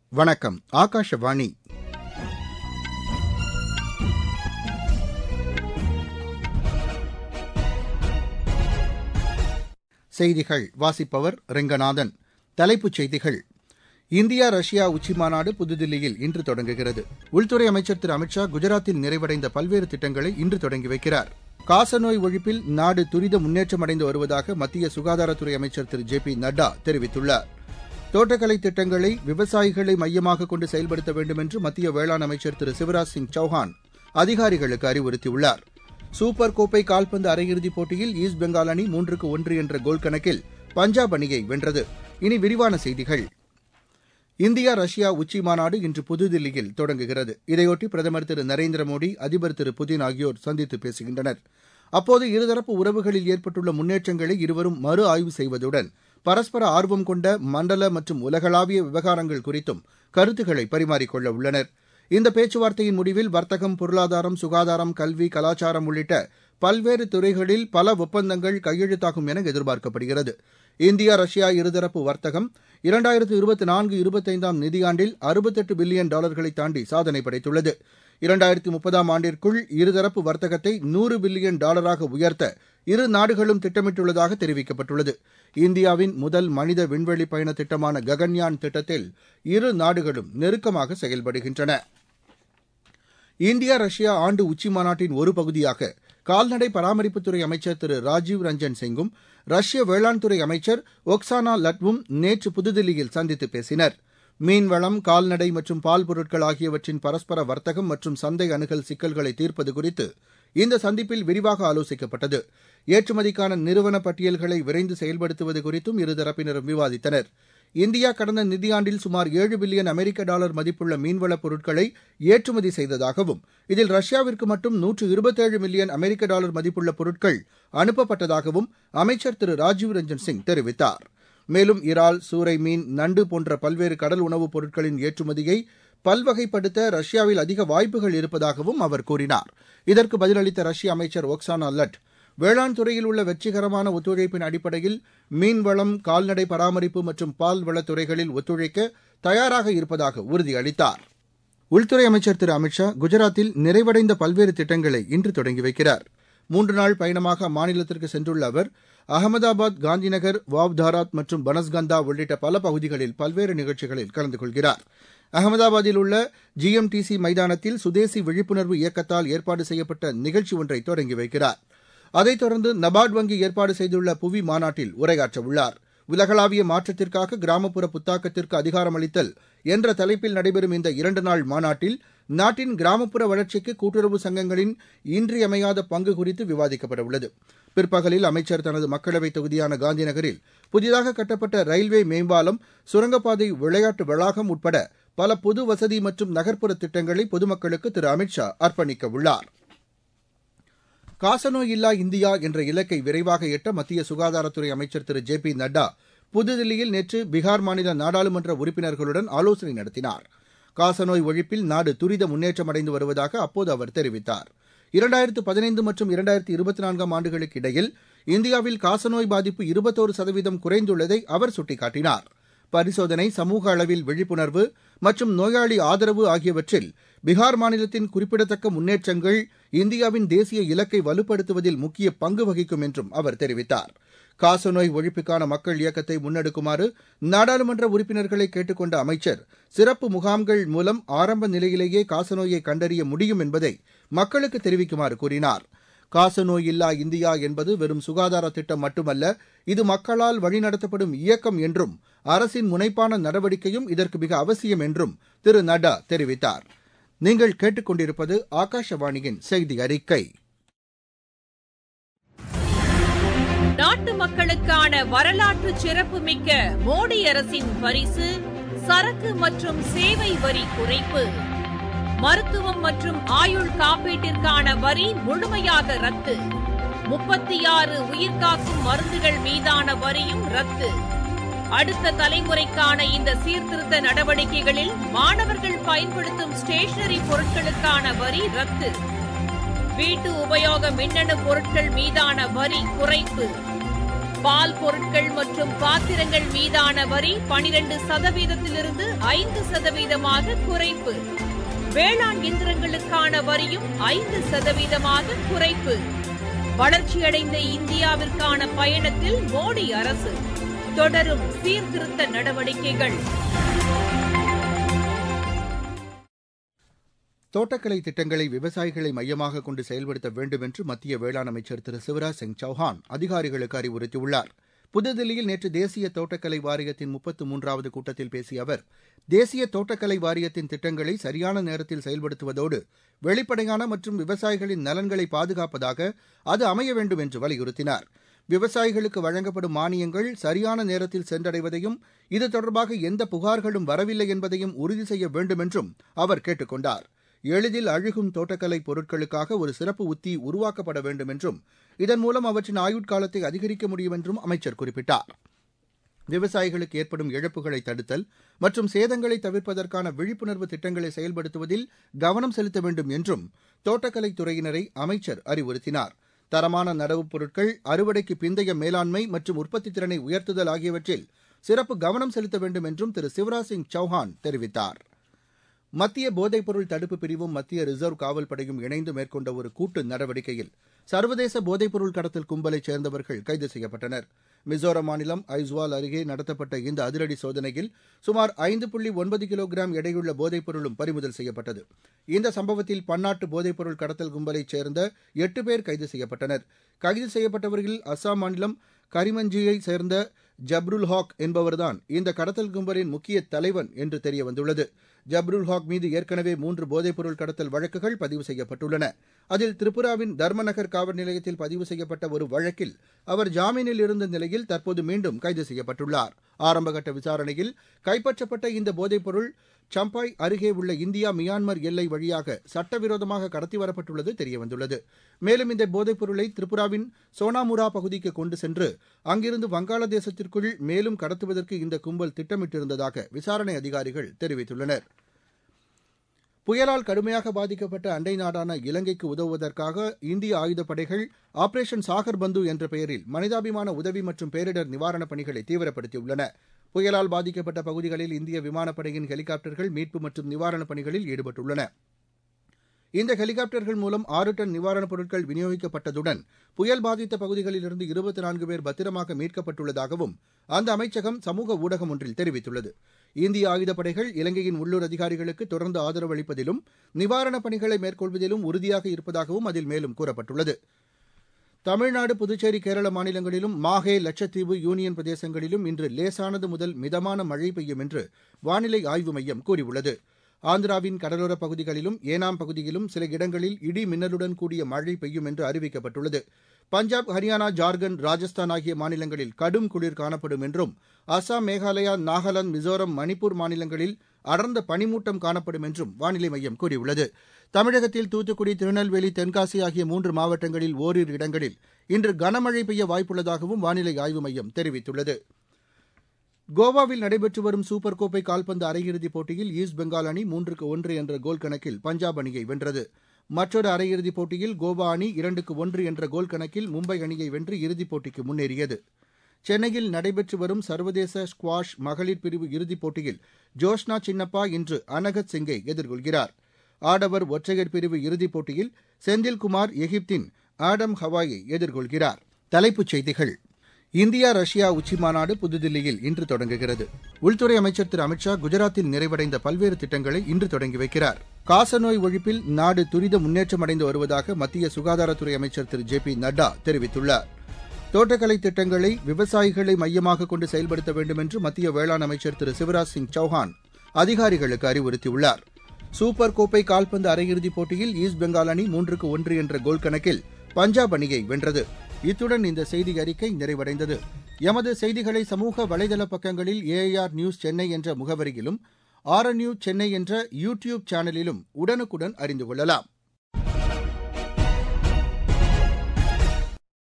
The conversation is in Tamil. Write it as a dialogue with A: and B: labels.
A: வணக்கம் ஆகாஷவாணி செய்திகள் வாசிப்பவர் ரெங்கநாதன் தலைப்புச் செய்திகள் இந்தியா ரஷ்யா உச்சிமாநாடு புதுதில்லியில் இன்று தொடங்குகிறது உள்துறை அமைச்சர் திரு அமித் ஷா குஜராத்தில் நிறைவடைந்த பல்வேறு திட்டங்களை இன்று தொடங்கி வைக்கிறார் காசநோய் ஒழிப்பில் நாடு துரித முன்னேற்றம் அடைந்து வருவதாக மத்திய சுகாதாரத்துறை அமைச்சர் திரு ஜே பி நட்டா தெரிவித்துள்ளார் தோட்டக்கலை திட்டங்களை விவசாயிகளை மையமாக கொண்டு செயல்படுத்த வேண்டும் என்று மத்திய வேளாண் அமைச்சர் திரு சிவராஜ் சிங் சௌஹான் அதிகாரிகளுக்கு அறிவுறுத்தியுள்ளார் சூப்பர் கோப்பை கால்பந்து அரையிறுதிப் போட்டியில் ஈஸ்ட் பெங்கால் அணி மூன்றுக்கு ஒன்று என்ற கோல் கணக்கில் பஞ்சாப் அணியை வென்றது இனி விரிவான செய்திகள் இந்தியா ரஷ்யா உச்சி மாநாடு இன்று புதுதில்லியில் தொடங்குகிறது இதையொட்டி பிரதமர் திரு நரேந்திர மோடி அதிபர் திரு புதின் ஆகியோர் சந்தித்து பேசுகின்றனர் அப்போது இருதரப்பு உறவுகளில் ஏற்பட்டுள்ள முன்னேற்றங்களை இருவரும் மறு ஆய்வு செய்வதுடன் பரஸ்பர ஆர்வம் கொண்ட மண்டல மற்றும் உலகளாவிய விவகாரங்கள் குறித்தும் கருத்துக்களை பரிமாறிக்கொள்ள உள்ளனர் இந்த பேச்சுவார்த்தையின் முடிவில் வர்த்தகம் பொருளாதாரம் சுகாதாரம் கல்வி கலாச்சாரம் உள்ளிட்ட பல்வேறு துறைகளில் பல ஒப்பந்தங்கள் கையெழுத்தாகும் என எதிர்பார்க்கப்படுகிறது இந்தியா ரஷ்யா இருதரப்பு வர்த்தகம் இரண்டாயிரத்து இருபத்தி நான்கு இருபத்தைந்தாம் நிதியாண்டில் அறுபத்தெட்டு பில்லியன் டாலர்களை தாண்டி சாதனை படைத்துள்ளது இரண்டாயிரத்து முப்பதாம் ஆண்டிற்குள் இருதரப்பு வர்த்தகத்தை நூறு பில்லியன் டாலராக உயர்த்த இரு நாடுகளும் திட்டமிட்டுள்ளதாக தெரிவிக்கப்பட்டுள்ளது இந்தியாவின் முதல் மனித விண்வெளி பயண திட்டமான ககன்யான் திட்டத்தில் இரு நாடுகளும் நெருக்கமாக செயல்படுகின்றன இந்தியா ரஷ்யா ஆண்டு உச்சிமாநாட்டின் ஒரு பகுதியாக கால்நடை பராமரிப்புத்துறை அமைச்சர் திரு ராஜீவ் ரஞ்சன் சிங்கும் ரஷ்ய வேளாண் துறை அமைச்சர் ஒக்சானா லட்வும் நேற்று புதுதில்லியில் சந்தித்து பேசினர் மீன்வளம் கால்நடை மற்றும் பால் பொருட்கள் ஆகியவற்றின் பரஸ்பர வர்த்தகம் மற்றும் சந்தை அணுகல் சிக்கல்களை தீர்ப்பது குறித்து இந்த சந்திப்பில் விரிவாக ஆலோசிக்கப்பட்டது ஏற்றுமதிக்கான நிறுவன பட்டியல்களை விரைந்து செயல்படுத்துவது குறித்தும் இருதரப்பினரும் விவாதித்தனர் இந்தியா கடந்த நிதியாண்டில் சுமார் ஏழு பில்லியன் அமெரிக்க டாலர் மதிப்புள்ள மீன்வளப் பொருட்களை ஏற்றுமதி செய்ததாகவும் இதில் ரஷ்யாவிற்கு மட்டும் நூற்று இருபத்தேழு மில்லியன் அமெரிக்க டாலர் மதிப்புள்ள பொருட்கள் அனுப்பப்பட்டதாகவும் அமைச்சர் திரு ராஜீவ் ரஞ்சன் சிங் தெரிவித்தார் மேலும் இறால் சூறை மீன் நண்டு போன்ற பல்வேறு கடல் உணவுப் பொருட்களின் ஏற்றுமதியை பல்வகைப்படுத்த ரஷ்யாவில் அதிக வாய்ப்புகள் இருப்பதாகவும் அவர் கூறினார் இதற்கு பதிலளித்த ரஷ்ய அமைச்சர் ஒக்சானா லட் வேளாண் துறையில் உள்ள வெற்றிகரமான ஒத்துழைப்பின் அடிப்படையில் மீன்வளம் கால்நடை பராமரிப்பு மற்றும் பால்வளத் துறைகளில் ஒத்துழைக்க தயாராக இருப்பதாக உறுதியளித்தார் உள்துறை அமைச்சர் திரு அமித் ஷா குஜராத்தில் நிறைவடைந்த பல்வேறு திட்டங்களை இன்று தொடங்கி வைக்கிறார் மூன்று நாள் பயணமாக அம்மாநிலத்திற்கு சென்றுள்ள அவர் அகமதாபாத் காந்திநகர் வாவ்தாராத் மற்றும் பனஸ்கந்தா உள்ளிட்ட பல பகுதிகளில் பல்வேறு நிகழ்ச்சிகளில் கலந்து கொள்கிறார் அகமதாபாத்தில் உள்ள ஜிஎம்டிசி மைதானத்தில் சுதேசி விழிப்புணர்வு இயக்கத்தால் ஏற்பாடு செய்யப்பட்ட நிகழ்ச்சி ஒன்றை தொடங்கி வைக்கிறார் அதைத் தொடர்ந்து நபார்டு வங்கி ஏற்பாடு செய்துள்ள புவி மாநாட்டில் உரையாற்ற உள்ளார் உலகளாவிய மாற்றத்திற்காக கிராமப்புற புத்தாக்கத்திற்கு அதிகாரமளித்தல் என்ற தலைப்பில் நடைபெறும் இந்த இரண்டு நாள் மாநாட்டில் நாட்டின் கிராமப்புற வளர்ச்சிக்கு கூட்டுறவு சங்கங்களின் இன்றியமையாத பங்கு குறித்து விவாதிக்கப்பட உள்ளது பிற்பகலில் அமைச்சர் தனது மக்களவைத் தொகுதியான காந்திநகரில் புதிதாக கட்டப்பட்ட ரயில்வே மேம்பாலம் சுரங்கப்பாதை விளையாட்டு வளாகம் உட்பட பல பொது வசதி மற்றும் நகர்ப்புற திட்டங்களை பொதுமக்களுக்கு திரு அமித் ஷா அர்ப்பணிக்க உள்ளார் காசநோய் இல்லா இந்தியா என்ற இலக்கை விரைவாக எட்ட மத்திய சுகாதாரத்துறை அமைச்சர் திரு ஜே பி நட்டா புதுதில்லியில் நேற்று பீகார் மாநில நாடாளுமன்ற உறுப்பினர்களுடன் ஆலோசனை நடத்தினார் காசநோய் ஒழிப்பில் நாடு துரித முன்னேற்றம் அடைந்து வருவதாக அப்போது அவர் தெரிவித்தார் இரண்டாயிரத்து பதினைந்து மற்றும் இரண்டாயிரத்து இருபத்தி நான்காம் ஆண்டுகளுக்கு இடையில் இந்தியாவில் காசநோய் பாதிப்பு இருபத்தோரு சதவீதம் குறைந்துள்ளதை அவர் சுட்டிக்காட்டினார் பரிசோதனை சமூக அளவில் விழிப்புணர்வு மற்றும் நோயாளி ஆதரவு ஆகியவற்றில் பீகார் மாநிலத்தின் குறிப்பிடத்தக்க முன்னேற்றங்கள் இந்தியாவின் தேசிய இலக்கை வலுப்படுத்துவதில் முக்கிய பங்கு வகிக்கும் என்றும் அவர் தெரிவித்தார் காசநோய் ஒழிப்புக்கான மக்கள் இயக்கத்தை முன்னெடுக்குமாறு நாடாளுமன்ற உறுப்பினர்களை கேட்டுக் கொண்ட அமைச்சர் சிறப்பு முகாம்கள் மூலம் ஆரம்ப நிலையிலேயே காசநோயை கண்டறிய முடியும் என்பதை மக்களுக்கு தெரிவிக்குமாறு கூறினார் காசநோய் இல்லா இந்தியா என்பது வெறும் சுகாதார திட்டம் மட்டுமல்ல இது மக்களால் வழிநடத்தப்படும் இயக்கம் என்றும் அரசின் முனைப்பான நடவடிக்கையும் இதற்கு மிக அவசியம் என்றும் திரு நட்டா தெரிவித்தார் நீங்கள் கேட்டுக்கொண்டிருப்பது ஆகாஷவாணியின் செய்தி அறிக்கை
B: நாட்டு மக்களுக்கான வரலாற்று சிறப்புமிக்க மோடி அரசின் பரிசு சரக்கு மற்றும் சேவை வரி குறைப்பு மருத்துவம் மற்றும் ஆயுள் காப்பீட்டிற்கான வரி முழுமையாக ரத்து முப்பத்தி ஆறு உயிர்காக்கும் மருந்துகள் மீதான வரியும் ரத்து அடுத்த தலைமுறைக்கான இந்த சீர்திருத்த நடவடிக்கைகளில் மாணவர்கள் பயன்படுத்தும் ஸ்டேஷனரி பொருட்களுக்கான வரி ரத்து வீட்டு உபயோக மின்னணு பொருட்கள் மீதான வரி குறைப்பு பால் பொருட்கள் மற்றும் பாத்திரங்கள் மீதான வரி பனிரெண்டு சதவீதத்திலிருந்து ஐந்து சதவீதமாக குறைப்பு வேளாண் இயந்திரங்களுக்கான வரியும் ஐந்து சதவீதமாக குறைப்பு வளர்ச்சியடைந்த இந்தியாவிற்கான பயணத்தில் மோடி அரசு தொடரும் சீர்திருத்த நடவடிக்கைகள்
A: தோட்டக்கலை திட்டங்களை விவசாயிகளை மையமாக கொண்டு செயல்படுத்த வேண்டும் என்று மத்திய வேளாண் அமைச்சர் திரு சிவராஜ் சிங் சௌஹான் அதிகாரிகளுக்கு அறிவுறுத்தியுள்ளார் புதுதில்லியில் நேற்று தேசிய தோட்டக்கலை வாரியத்தின் முப்பத்து மூன்றாவது கூட்டத்தில் பேசிய அவர் தேசிய தோட்டக்கலை வாரியத்தின் திட்டங்களை சரியான நேரத்தில் செயல்படுத்துவதோடு வெளிப்படையான மற்றும் விவசாயிகளின் நலன்களை பாதுகாப்பதாக அது அமைய வேண்டும் என்று வலியுறுத்தினார் விவசாயிகளுக்கு வழங்கப்படும் மானியங்கள் சரியான நேரத்தில் சென்றடைவதையும் இது தொடர்பாக எந்த புகார்களும் வரவில்லை என்பதையும் உறுதி செய்ய வேண்டும் என்றும் அவர் கேட்டுக் கொண்டார் எளிதில் அழுகும் தோட்டக்கலை பொருட்களுக்காக ஒரு சிறப்பு உத்தி உருவாக்கப்பட வேண்டும் என்றும் இதன் மூலம் அவற்றின் ஆயுட்காலத்தை அதிகரிக்க முடியும் என்றும் அமைச்சர் குறிப்பிட்டார் விவசாயிகளுக்கு ஏற்படும் இழப்புகளை தடுத்தல் மற்றும் சேதங்களை தவிர்ப்பதற்கான விழிப்புணர்வு திட்டங்களை செயல்படுத்துவதில் கவனம் செலுத்த வேண்டும் என்றும் தோட்டக்கலைத் துறையினரை அமைச்சர் அறிவுறுத்தினார் தரமான நடவுப் பொருட்கள் அறுவடைக்கு பிந்தைய மேலாண்மை மற்றும் உற்பத்தி திறனை உயர்த்துதல் ஆகியவற்றில் சிறப்பு கவனம் செலுத்த வேண்டும் என்றும் திரு சிவராஜ் சிங் சௌஹான் தெரிவித்தார் மத்திய போதைப்பொருள் தடுப்பு பிரிவும் மத்திய ரிசர்வ் காவல் படையும் இணைந்து மேற்கொண்ட ஒரு கூட்டு நடவடிக்கையில் சர்வதேச போதைப்பொருள் கடத்தல் கும்பலைச் சேர்ந்தவர்கள் கைது செய்யப்பட்டனர் மிசோரம் மாநிலம் ஐஸ்வால் அருகே நடத்தப்பட்ட இந்த அதிரடி சோதனையில் சுமார் ஐந்து புள்ளி ஒன்பது கிலோகிராம் எடையுள்ள போதைப்பொருளும் பறிமுதல் செய்யப்பட்டது இந்த சம்பவத்தில் பன்னாட்டு போதைப்பொருள் கடத்தல் கும்பலைச் சேர்ந்த எட்டு பேர் கைது செய்யப்பட்டனர் கைது செய்யப்பட்டவர்களில் அஸ்ஸாம் மாநிலம் கரிமஞ்சியைச் சேர்ந்த ஜப்ருல் ஹாக் என்பவர்தான் இந்த கடத்தல் கும்பலின் முக்கிய தலைவன் என்று தெரியவந்துள்ளது ஜப்ருல் ஹாக் மீது ஏற்கனவே மூன்று போதைப்பொருள் கடத்தல் வழக்குகள் பதிவு செய்யப்பட்டுள்ளன அதில் திரிபுராவின் தர்மநகர் காவல் நிலையத்தில் பதிவு செய்யப்பட்ட ஒரு வழக்கில் அவர் ஜாமீனில் இருந்த நிலையில் தற்போது மீண்டும் கைது செய்யப்பட்டுள்ளார் ஆரம்பகட்ட விசாரணையில் கைப்பற்றப்பட்ட இந்த போதைப்பொருள் சம்பாய் அருகே உள்ள இந்தியா மியான்மர் எல்லை வழியாக சட்டவிரோதமாக கடத்தி வரப்பட்டுள்ளது தெரியவந்துள்ளது மேலும் இந்த போதைப்பொருளை திரிபுராவின் சோனாமுரா பகுதிக்கு கொண்டு சென்று அங்கிருந்து வங்காளதேசத்திற்குள் மேலும் கடத்துவதற்கு இந்த கும்பல் திட்டமிட்டிருந்ததாக விசாரணை அதிகாரிகள் தெரிவித்துள்ளனர் புயலால் கடுமையாக பாதிக்கப்பட்ட அண்டை நாடான இலங்கைக்கு உதவுவதற்காக இந்திய ஆயுதப்படைகள் ஆபரேஷன் சாகர் பந்து என்ற பெயரில் மனிதாபிமான உதவி மற்றும் பேரிடர் நிவாரணப் பணிகளை தீவிரப்படுத்தியுள்ளன புயலால் பாதிக்கப்பட்ட பகுதிகளில் இந்திய விமானப்படையின் ஹெலிகாப்டர்கள் மீட்பு மற்றும் நிவாரணப் பணிகளில் ஈடுபட்டுள்ளன இந்த ஹெலிகாப்டர்கள் மூலம் ஆறு டன் நிவாரணப் பொருட்கள் விநியோகிக்கப்பட்டதுடன் புயல் பாதித்த பகுதிகளிலிருந்து இருபத்தி நான்கு பேர் பத்திரமாக மீட்கப்பட்டுள்ளதாகவும் அந்த அமைச்சகம் சமூக ஊடகம் ஒன்றில் தெரிவித்துள்ளது இந்திய ஆயுதப்படைகள் இலங்கையின் உள்ளூர் அதிகாரிகளுக்கு தொடர்ந்து ஆதரவு அளிப்பதிலும் நிவாரணப் பணிகளை மேற்கொள்வதிலும் உறுதியாக இருப்பதாகவும் அதில் மேலும் கூறப்பட்டுள்ளது தமிழ்நாடு புதுச்சேரி கேரள மாநிலங்களிலும் மாஹே லட்சத்தீவு யூனியன் பிரதேசங்களிலும் இன்று லேசானது முதல் மிதமான மழை பெய்யும் என்று வானிலை ஆய்வு மையம் கூறியுள்ளது ஆந்திராவின் கடலோரப் பகுதிகளிலும் ஏனாம் பகுதியிலும் சில இடங்களில் இடி மின்னலுடன் கூடிய மழை பெய்யும் என்று அறிவிக்கப்பட்டுள்ளது பஞ்சாப் ஹரியானா ஜார்க்கண்ட் ராஜஸ்தான் ஆகிய மாநிலங்களில் கடும் குளிர் காணப்படும் என்றும் அசாம் மேகாலயா நாகாலாந்து மிசோரம் மணிப்பூர் மாநிலங்களில் அடர்ந்த பனிமூட்டம் காணப்படும் என்றும் வானிலை மையம் கூறியுள்ளது தமிழகத்தில் தூத்துக்குடி திருநெல்வேலி தென்காசி ஆகிய மூன்று மாவட்டங்களில் ஓரிரு இடங்களில் இன்று கனமழை பெய்ய வாய்ப்புள்ளதாகவும் வானிலை ஆய்வு மையம் தெரிவித்துள்ளது கோவாவில் நடைபெற்று வரும் சூப்பர் கோப்பை கால்பந்து அரையிறுதிப் போட்டியில் ஈஸ்ட் பெங்கால் அணி மூன்றுக்கு ஒன்று என்ற கோல் கணக்கில் பஞ்சாப் அணியை வென்றது மற்றொரு அரையிறுதிப் போட்டியில் கோவா அணி இரண்டுக்கு ஒன்று என்ற கோல் கணக்கில் மும்பை அணியை வென்று இறுதிப் போட்டிக்கு முன்னேறியது சென்னையில் நடைபெற்று வரும் சர்வதேச ஸ்குவாஷ் மகளிர் பிரிவு இறுதிப் போட்டியில் ஜோஷ்னா சின்னப்பா இன்று அனகத் சிங்கை எதிர்கொள்கிறார் ஆடவர் ஒற்றையர் பிரிவு இறுதிப் போட்டியில் செந்தில்குமார் எகிப்தின் ஆடம் ஹவாயை எதிர்கொள்கிறார் தலைப்புச் செய்திகள் இந்தியா ரஷ்யா உச்சிமாநாடு புதுதில்லியில் இன்று தொடங்குகிறது உள்துறை அமைச்சர் திரு அமித்ஷா குஜராத்தில் நிறைவடைந்த பல்வேறு திட்டங்களை இன்று தொடங்கி வைக்கிறார் காசநோய் ஒழிப்பில் நாடு துரித முன்னேற்றம் அடைந்து வருவதாக மத்திய சுகாதாரத்துறை அமைச்சர் திரு ஜே பி நட்டா தெரிவித்துள்ளார் தோட்டக்கலை திட்டங்களை விவசாயிகளை மையமாக கொண்டு செயல்படுத்த வேண்டும் என்று மத்திய வேளாண் அமைச்சர் திரு சிவராஜ் சிங் சௌஹான் அதிகாரிகளுக்கு அறிவுறுத்தியுள்ளார் சூப்பர் கோப்பை கால்பந்து அரையிறுதிப் போட்டியில் ஈஸ்ட் பெங்கால் அணி மூன்றுக்கு ஒன்று என்ற கோல் கணக்கில் பஞ்சாப் அணியை வென்றது இத்துடன் இந்த செய்தி அறிக்கை நிறைவடைந்தது எமது செய்திகளை சமூக வலைதள பக்கங்களில் ஏஐஆர் நியூஸ் சென்னை என்ற முகவரியிலும் ஆர்என்யூ சென்னை என்ற யூ டியூப் சேனலிலும் உடனுக்குடன் அறிந்து கொள்ளலாம்